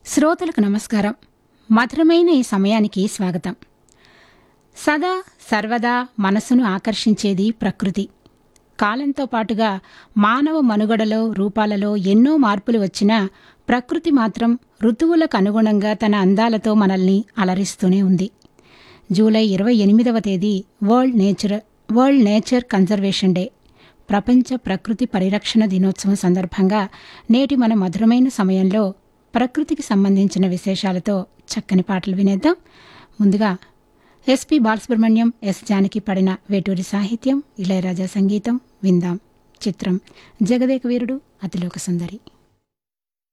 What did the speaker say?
శ్రోతలకు నమస్కారం మధురమైన ఈ సమయానికి స్వాగతం సదా సర్వదా మనసును ఆకర్షించేది ప్రకృతి కాలంతో పాటుగా మానవ మనుగడలో రూపాలలో ఎన్నో మార్పులు వచ్చినా ప్రకృతి మాత్రం ఋతువులకు అనుగుణంగా తన అందాలతో మనల్ని అలరిస్తూనే ఉంది జూలై ఇరవై ఎనిమిదవ తేదీ world nature world nature conservation day ప్రపంచ ప్రకృతి పరిరక్షణ దినోత్సవం సందర్భంగా నేటి మన మధురమైన సమయంలో ప్రకృతికి సంబంధించిన విశేషాలతో చక్కని పాటలు వినేద్దాం ముందుగా ఎస్పి బాలసుబ్రహ్మణ్యం ఎస్ జానకి పడిన వేటూరి సాహిత్యం ఇళయరాజా సంగీతం విందాం చిత్రం జగదేక వీరుడు అతిలోక సుందరి